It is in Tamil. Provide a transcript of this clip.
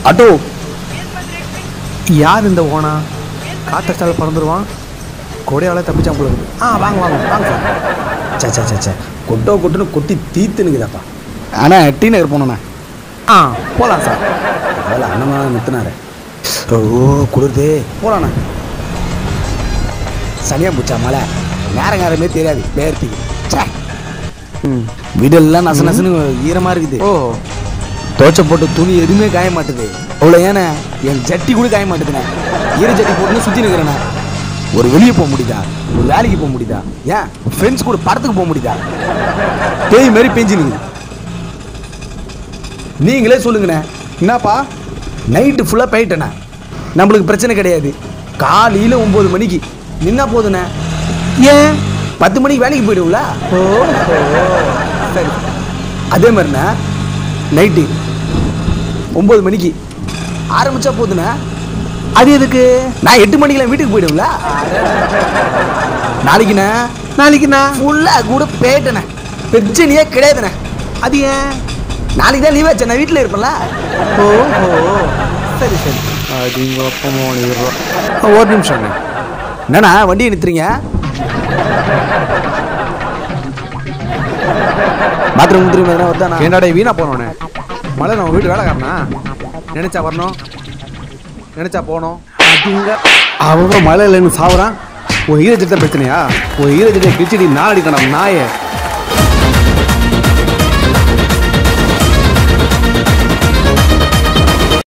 ஆட்டோ யார் இந்த ஓனா காத்தடிச்சால பறந்துருவான் கொடையால தப்பிச்சான் போல இருக்கு ஆ வாங்க வாங்க வாங்க சார் சே சே சே கொட்டோ கொட்டுன்னு கொட்டி தீத்துனுக்குதாப்பா அண்ணா டி நகர் போனோண்ணே ஆ போகலாம் சார் அதில் அண்ணமா நிறுத்தினாரு ஓ குளிருதே போகலாண்ணா சனியா பூச்சா மழை நேரம் நேரமே தெரியாது பேர்த்திக்கு சே ம் வீடெல்லாம் நச நசன்னு ஈரமாக இருக்குது ஓ தோச்சை போட்டு துணி எதுவுமே காய மாட்டுது அவ்வளோ ஏண்ணே என் ஜட்டி கூட காய மாட்டுதுண்ணே ஈர ஜட்டி போட்டுன்னு சுற்றி நிற்கிறேண்ணே ஒரு வெளியே போக முடியுதா ஒரு வேலைக்கு போக முடியுதா ஏன் ஃப்ரெண்ட்ஸ் கூட படத்துக்கு போக முடியுதா பேய் மாதிரி பெஞ்சு நிற்குது நீங்களே சொல்லுங்கண்ணே என்னப்பா நைட்டு ஃபுல்லாக போயிட்டேண்ணே நம்மளுக்கு பிரச்சனை கிடையாது காலையில் ஒம்பது மணிக்கு நின்னா போதுண்ணே ஏன் பத்து மணிக்கு வேலைக்கு போயிடுங்களா ஓ சரி அதே மாதிரிண்ணே நைட்டு ஒம்பது மணிக்கு ஆரம்பிச்சா போதுண்ணே அது எதுக்கு நான் எட்டு மணிக்கெல்லாம் வீட்டுக்கு போயிடுங்கள நாளைக்குண்ணே நாளைக்குண்ணா ஃபுல்லாக கூட போயிட்டேண்ணே பிரச்சனையே கிடையாதுண்ணே அது ஏன் நாளைக்கு தான் லீவ் ஆச்சு நான் வீட்டில் இருப்பேன்ல ஓஹோ சரி சரி அப்படிங்க அப்போ ஒரு நிமிஷம் அண்ணே. என்னண்ணா வண்டியை நிறுத்துறீங்க பாத்ரூம் முத்திரி மாதிரி வருதாண்ணா என்னடா வீணா போனோண்ணே மழை நம்ம வீட்டு வேலைக்காரனா நினைச்சா வரணும் நினைச்சா போனோம் அப்படிங்க அவன் மழை இல்லைன்னு சாவுறான் ஒரு ஈரச்சட்ட பிரச்சனையா ஒரு ஈரச்சட்டை கிழிச்சடி நாலடி கணம் நாயே